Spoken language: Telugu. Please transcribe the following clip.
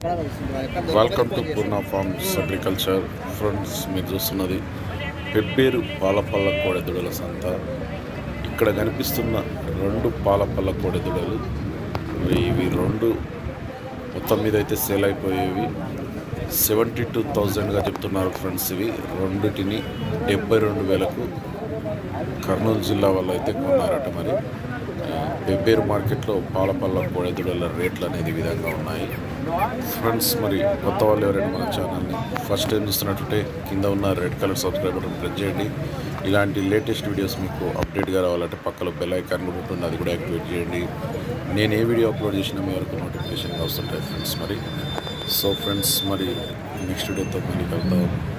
welcome to Purna farms agriculture friends మీరు చూస్తున్నది పెబ్బేరు పాలపల్ల కోడెదుడల సంత ఇక్కడ కనిపిస్తున్న రెండు పాలపల్ల కోడెదుడలు మరి ఇవి రెండు మొత్తం మీద అయితే సేల్ అయిపోయేవి సెవెంటీ టూ థౌజండ్గా చెప్తున్నారు ఫ్రెండ్స్ ఇవి రెండిటిని డెబ్బై రెండు వేలకు కర్నూలు జిల్లా వాళ్ళు అయితే కొన్నారట మరి ఆ, పెబ్బేరు మార్కెట్లో పాలపల్ల కోడెదుడల రేట్లు అనేది ఈ విధంగా ఉన్నాయి ఫ్రెండ్స్ మరి కొత్త వాళ్ళు ఎవరైనా మన ఛానల్ని ఫస్ట్ టైం చూస్తున్నట్టుంటే కింద ఉన్న red colour subscribe button press చేయండి ఇలాంటి లేటెస్ట్ వీడియోస్ మీకు అప్డేట్గా రావాలంటే పక్కలో బెల్ ఐకాన్ కూడా ఉంటుంది అది కూడా యాక్టివేట్ చేయండి నేను ఏ వీడియో అప్లోడ్ చేసినా మీ వరకు నోటిఫికేషన్గా వస్తుంటాయి ఫ్రెండ్స్ మరి సో ఫ్రెండ్స్ మరి నెక్స్ట్ వీడియోతో మళ్ళీ కలుద్దాం